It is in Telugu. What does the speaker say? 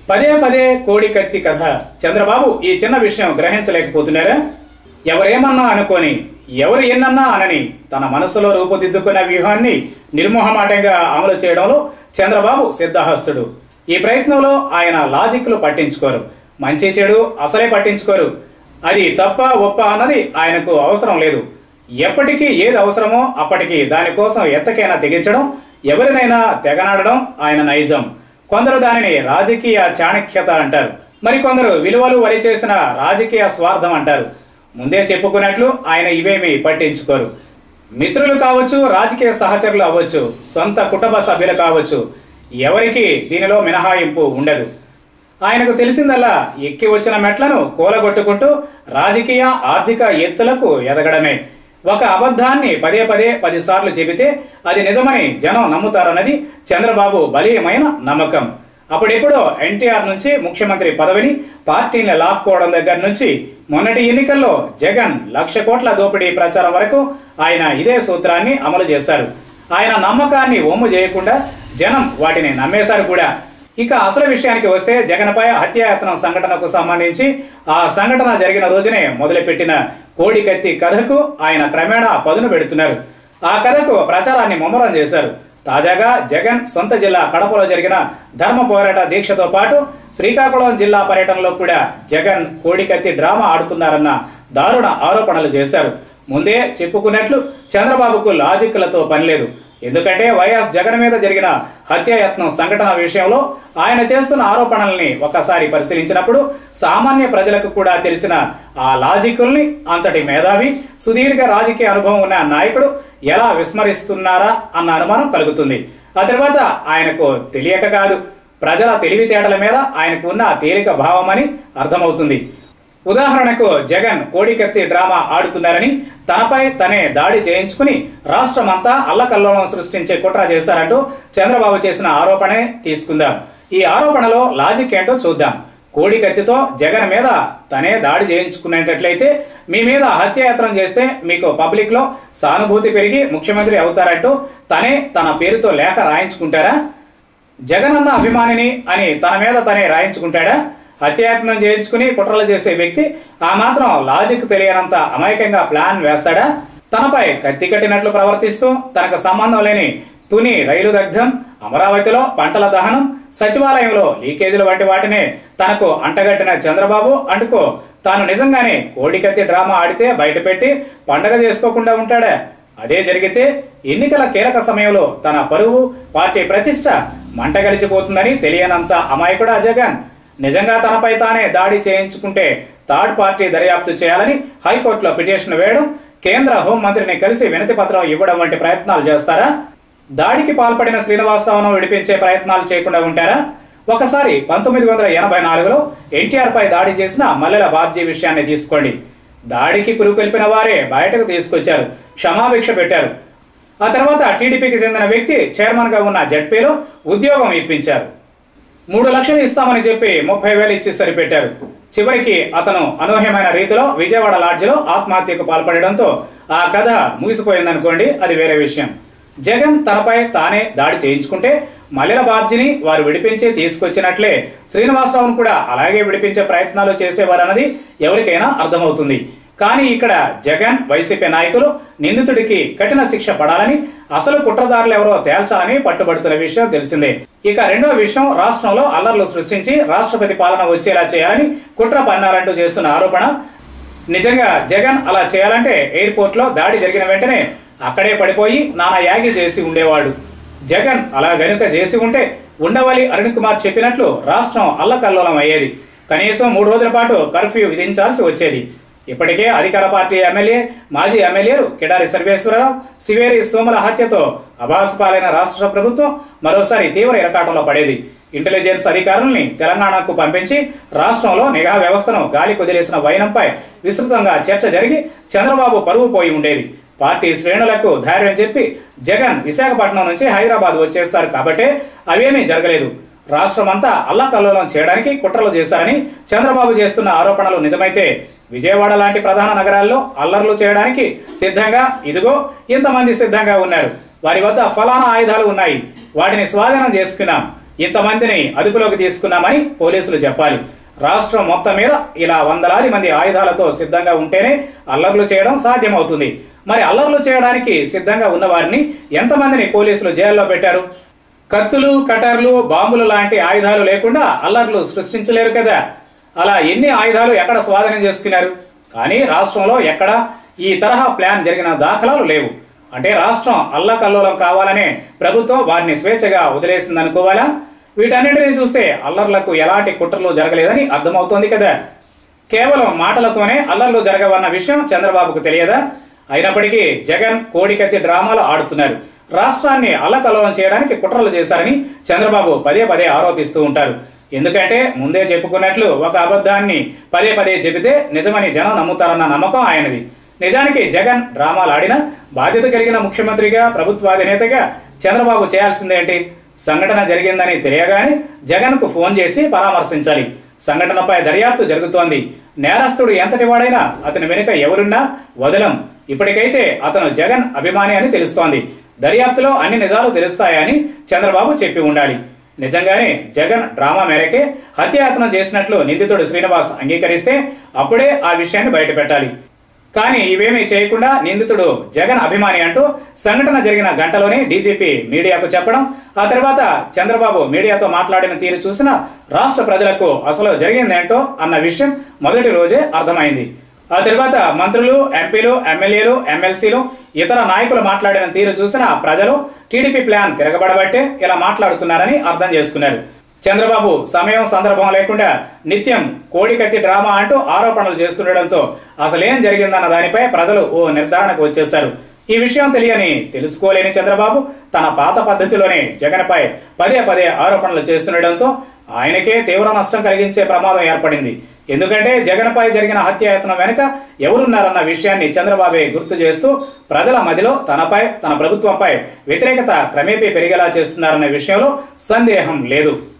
పదే పదే కోడి కత్తి కథ చంద్రబాబు ఈ చిన్న విషయం గ్రహించలేకపోతున్నారా ఎవరేమన్నా అనుకొని ఎవరు ఎన్నన్నా అనని తన మనసులో రూపుదిద్దుకున్న వ్యూహాన్ని నిర్మోహమాటంగా అమలు చేయడంలో చంద్రబాబు సిద్ధహస్తుడు ఈ ప్రయత్నంలో ఆయన లాజిక్లు పట్టించుకోరు మంచి చెడు అసలే పట్టించుకోరు అది తప్ప ఒప్ప అన్నది ఆయనకు అవసరం లేదు ఎప్పటికీ ఏది అవసరమో అప్పటికి దానికోసం ఎత్తకైనా తెగించడం ఎవరినైనా తెగనాడడం ఆయన నైజం కొందరు దానిని రాజకీయ చాణక్యత అంటారు మరికొందరు విలువలు వరి చేసిన రాజకీయ స్వార్థం అంటారు ముందే చెప్పుకున్నట్లు ఆయన ఇవేమీ పట్టించుకోరు మిత్రులు కావచ్చు రాజకీయ సహచరులు అవ్వచ్చు సొంత కుటుంబ సభ్యులు కావచ్చు ఎవరికి దీనిలో మినహాయింపు ఉండదు ఆయనకు తెలిసిందల్లా ఎక్కి వచ్చిన మెట్లను కూలగొట్టుకుంటూ రాజకీయ ఆర్థిక ఎత్తులకు ఎదగడమే ఒక అబద్ధాన్ని పదే పదే పదిసార్లు చెబితే అది నిజమని జనం నమ్ముతారన్నది చంద్రబాబు బలీయమైన నమ్మకం అప్పుడెప్పుడో ఎన్టీఆర్ నుంచి ముఖ్యమంత్రి పదవిని పార్టీని లాక్కోవడం దగ్గర నుంచి మొన్నటి ఎన్నికల్లో జగన్ లక్ష కోట్ల దోపిడీ ప్రచారం వరకు ఆయన ఇదే సూత్రాన్ని అమలు చేశారు ఆయన నమ్మకాన్ని ఒమ్ము చేయకుండా జనం వాటిని నమ్మేశారు కూడా ఇక అసలు విషయానికి వస్తే జగన్పై హత్యాయత్నం సంఘటనకు సంబంధించి ఆ సంఘటన జరిగిన రోజునే మొదలుపెట్టిన కోడి కత్తి కథకు ఆయన క్రమేణా పదును పెడుతున్నారు ఆ కథకు ప్రచారాన్ని ముమ్మరం చేశారు తాజాగా జగన్ సొంత జిల్లా కడపలో జరిగిన ధర్మ పోరాట దీక్షతో పాటు శ్రీకాకుళం జిల్లా పర్యటనలో కూడా జగన్ కోడికత్తి డ్రామా ఆడుతున్నారన్న దారుణ ఆరోపణలు చేశారు ముందే చెప్పుకున్నట్లు చంద్రబాబుకు లాజిక్లతో పనిలేదు ఎందుకంటే వైఎస్ జగన్ మీద జరిగిన హత్యాయత్నం సంఘటన విషయంలో ఆయన చేస్తున్న ఆరోపణల్ని ఒకసారి పరిశీలించినప్పుడు సామాన్య ప్రజలకు కూడా తెలిసిన ఆ లాజికుల్ని అంతటి మేధావి సుదీర్ఘ రాజకీయ అనుభవం ఉన్న నాయకుడు ఎలా విస్మరిస్తున్నారా అన్న అనుమానం కలుగుతుంది ఆ తర్వాత ఆయనకు తెలియక కాదు ప్రజల తెలివితేటల మీద ఆయనకు ఉన్న తేలిక భావమని అర్థమవుతుంది ఉదాహరణకు జగన్ కోడికత్తి డ్రామా ఆడుతున్నారని తనపై తనే దాడి చేయించుకుని రాష్ట్రమంతా అల్లకల్లోలం సృష్టించే కుట్ర చేశారంటూ చంద్రబాబు చేసిన ఆరోపణే తీసుకుందాం ఈ ఆరోపణలో లాజిక్ ఏంటో చూద్దాం కోడికత్తితో జగన్ మీద తనే దాడి చేయించుకునేటట్లయితే మీ మీద హత్యాయత్నం చేస్తే మీకు పబ్లిక్ లో సానుభూతి పెరిగి ముఖ్యమంత్రి అవుతారంటూ తనే తన పేరుతో లేఖ రాయించుకుంటారా జగనన్న అభిమానిని అని తన మీద తనే రాయించుకుంటాడా హత్యాయత్నం చేయించుకుని కుట్రలు చేసే వ్యక్తి ఆ మాత్రం లాజిక్ తెలియనంత అమాయకంగా ప్లాన్ వేస్తాడా తనపై కత్తి కట్టినట్లు ప్రవర్తిస్తూ తనకు సంబంధం లేని తుని రైలు దగ్ధం అమరావతిలో పంటల దహనం సచివాలయంలో లీకేజీలు వంటి వాటినే తనకు అంటగట్టిన చంద్రబాబు అంటుకో తాను నిజంగానే కోడికత్తి డ్రామా ఆడితే బయటపెట్టి పండగ చేసుకోకుండా ఉంటాడా అదే జరిగితే ఎన్నికల కీలక సమయంలో తన పరువు పార్టీ ప్రతిష్ట మంటగలిచిపోతుందని తెలియనంత అమాయకుడా జగన్ నిజంగా తనపై తానే దాడి చేయించుకుంటే థర్డ్ పార్టీ దర్యాప్తు చేయాలని హైకోర్టులో పిటిషన్ వేయడం కేంద్ర హోంమంత్రిని కలిసి వినతి పత్రం ఇవ్వడం వంటి ప్రయత్నాలు చేస్తారా దాడికి పాల్పడిన శ్రీనివాసరావును విడిపించే ప్రయత్నాలు చేయకుండా ఉంటారా ఒకసారి పంతొమ్మిది వందల ఎనభై నాలుగులో ఎన్టీఆర్ పై దాడి చేసిన మల్లెల బాబ్జీ విషయాన్ని తీసుకోండి దాడికి పురుకొల్పిన వారే బయటకు తీసుకొచ్చారు క్షమాభిక్ష పెట్టారు ఆ తర్వాత టీడీపీకి చెందిన వ్యక్తి చైర్మన్ గా ఉన్న జడ్పీలో ఉద్యోగం ఇప్పించారు మూడు లక్షలు ఇస్తామని చెప్పి ముప్పై వేలు ఇచ్చి సరిపెట్టారు చివరికి అతను అనూహ్యమైన రీతిలో విజయవాడ లాడ్జిలో ఆత్మహత్యకు పాల్పడడంతో ఆ కథ ముగిసిపోయిందనుకోండి అది వేరే విషయం జగన్ తనపై తానే దాడి చేయించుకుంటే మల్లెల బాబ్జీని వారు విడిపించి తీసుకొచ్చినట్లే శ్రీనివాసరావును కూడా అలాగే విడిపించే ప్రయత్నాలు చేసేవారన్నది ఎవరికైనా అర్థమవుతుంది కానీ ఇక్కడ జగన్ వైసీపీ నాయకులు నిందితుడికి కఠిన శిక్ష పడాలని అసలు కుట్రదారులు ఎవరో తేల్చాలని పట్టుబడుతున్న విషయం తెలిసిందే ఇక రెండో విషయం రాష్ట్రంలో అల్లర్లు సృష్టించి రాష్ట్రపతి పాలన వచ్చేలా చేయాలని కుట్ర పన్నారంటూ చేస్తున్న ఆరోపణ నిజంగా జగన్ అలా చేయాలంటే ఎయిర్పోర్ట్ లో దాడి జరిగిన వెంటనే అక్కడే పడిపోయి నానా యాగి చేసి ఉండేవాడు జగన్ అలా గనుక చేసి ఉంటే ఉండవల్లి అరుణ్ కుమార్ చెప్పినట్లు రాష్ట్రం అల్లకల్లోలం అయ్యేది కనీసం మూడు రోజుల పాటు కర్ఫ్యూ విధించాల్సి వచ్చేది ఇప్పటికే అధికార పార్టీ ఎమ్మెల్యే మాజీ ఎమ్మెల్యేలు కిడారి సర్వేశ్వరరావు సివేరి సోముల హత్యతో అబాసు పాలైన రాష్ట్ర ప్రభుత్వం మరోసారి తీవ్ర ఇరకాటంలో పడేది ఇంటెలిజెన్స్ అధికారుల్ని తెలంగాణకు పంపించి రాష్ట్రంలో నిఘా వ్యవస్థను గాలి కుదిలేసిన వైనంపై విస్తృతంగా చర్చ జరిగి చంద్రబాబు పరువు పోయి ఉండేది పార్టీ శ్రేణులకు ధైర్యం చెప్పి జగన్ విశాఖపట్నం నుంచి హైదరాబాద్ వచ్చేస్తారు కాబట్టే అవేమీ జరగలేదు రాష్ట్రమంతా అల్లకల్లోలం చేయడానికి కుట్రలు చేశారని చంద్రబాబు చేస్తున్న ఆరోపణలు నిజమైతే విజయవాడ లాంటి ప్రధాన నగరాల్లో అల్లర్లు చేయడానికి సిద్ధంగా ఇదిగో ఇంతమంది సిద్ధంగా ఉన్నారు వారి వద్ద ఫలానా ఆయుధాలు ఉన్నాయి వాటిని స్వాధీనం చేసుకున్నాం ఇంతమందిని అదుపులోకి తీసుకున్నామని పోలీసులు చెప్పాలి రాష్ట్రం మొత్తం మీద ఇలా వందలాది మంది ఆయుధాలతో సిద్ధంగా ఉంటేనే అల్లర్లు చేయడం సాధ్యమవుతుంది మరి అల్లర్లు చేయడానికి సిద్ధంగా ఉన్న వారిని ఎంతమందిని పోలీసులు జైల్లో పెట్టారు కత్తులు కటర్లు బాంబులు లాంటి ఆయుధాలు లేకుండా అల్లర్లు సృష్టించలేరు కదా అలా ఎన్ని ఆయుధాలు ఎక్కడ స్వాధీనం చేసుకున్నారు కానీ రాష్ట్రంలో ఎక్కడ ఈ తరహా ప్లాన్ జరిగిన దాఖలాలు లేవు అంటే రాష్ట్రం అల్లకల్లోలం కావాలనే ప్రభుత్వం వారిని స్వేచ్ఛగా వదిలేసిందనుకోవాలా వీటన్నిటిని చూస్తే అల్లర్లకు ఎలాంటి కుట్రలు జరగలేదని అర్థమవుతోంది కదా కేవలం మాటలతోనే అల్లర్లు జరగవన్న విషయం చంద్రబాబుకు తెలియదా అయినప్పటికీ జగన్ కోడికత్తి డ్రామాలు ఆడుతున్నారు రాష్ట్రాన్ని అల్లకల్లోలం చేయడానికి కుట్రలు చేశారని చంద్రబాబు పదే పదే ఆరోపిస్తూ ఉంటారు ఎందుకంటే ముందే చెప్పుకున్నట్లు ఒక అబద్ధాన్ని పదే పదే చెబితే నిజమని జనం నమ్ముతారన్న నమ్మకం ఆయనది నిజానికి జగన్ డ్రామాలు ఆడినా బాధ్యత కలిగిన ముఖ్యమంత్రిగా ప్రభుత్వాధినేతగా చంద్రబాబు చేయాల్సిందేంటి సంఘటన జరిగిందని తెలియగానే జగన్కు ఫోన్ చేసి పరామర్శించాలి సంఘటనపై దర్యాప్తు జరుగుతోంది నేరస్తుడు ఎంతటి వాడైనా అతని వెనుక ఎవరున్నా వదలం ఇప్పటికైతే అతను జగన్ అభిమాని అని తెలుస్తోంది దర్యాప్తులో అన్ని నిజాలు తెలుస్తాయని చంద్రబాబు చెప్పి ఉండాలి నిజంగానే జగన్ డ్రామా మేరకే హత్యాయత్నం చేసినట్లు నిందితుడు శ్రీనివాస్ అంగీకరిస్తే అప్పుడే ఆ విషయాన్ని బయటపెట్టాలి కానీ ఇవేమీ చేయకుండా నిందితుడు జగన్ అభిమాని అంటూ సంఘటన జరిగిన గంటలోనే డీజీపీ మీడియాకు చెప్పడం ఆ తర్వాత చంద్రబాబు మీడియాతో మాట్లాడిన తీరు చూసిన రాష్ట్ర ప్రజలకు అసలు జరిగిందేంటో అన్న విషయం మొదటి రోజే అర్థమైంది ఆ తర్వాత మంత్రులు ఎంపీలు ఎమ్మెల్యేలు ఎమ్మెల్సీలు ఇతర నాయకులు మాట్లాడిన తీరు చూసిన ప్రజలు టీడీపీ ప్లాన్ తిరగబడబట్టే ఇలా మాట్లాడుతున్నారని అర్థం చేసుకున్నారు చంద్రబాబు సమయం సందర్భం లేకుండా నిత్యం కోడికత్తి డ్రామా అంటూ ఆరోపణలు చేస్తుండటంతో అసలేం జరిగిందన్న దానిపై ప్రజలు ఓ నిర్ధారణకు వచ్చేశారు ఈ విషయం తెలియని తెలుసుకోలేని చంద్రబాబు తన పాత పద్ధతిలోనే జగన్పై పదే పదే ఆరోపణలు చేస్తుండటంతో ఆయనకే తీవ్ర నష్టం కలిగించే ప్రమాదం ఏర్పడింది ఎందుకంటే జగన్పై జరిగిన హత్యాయత్నం వెనుక ఎవరున్నారన్న విషయాన్ని చంద్రబాబే గుర్తు చేస్తూ ప్రజల మదిలో తనపై తన ప్రభుత్వంపై వ్యతిరేకత క్రమేపీ పెరిగేలా చేస్తున్నారన్న విషయంలో సందేహం లేదు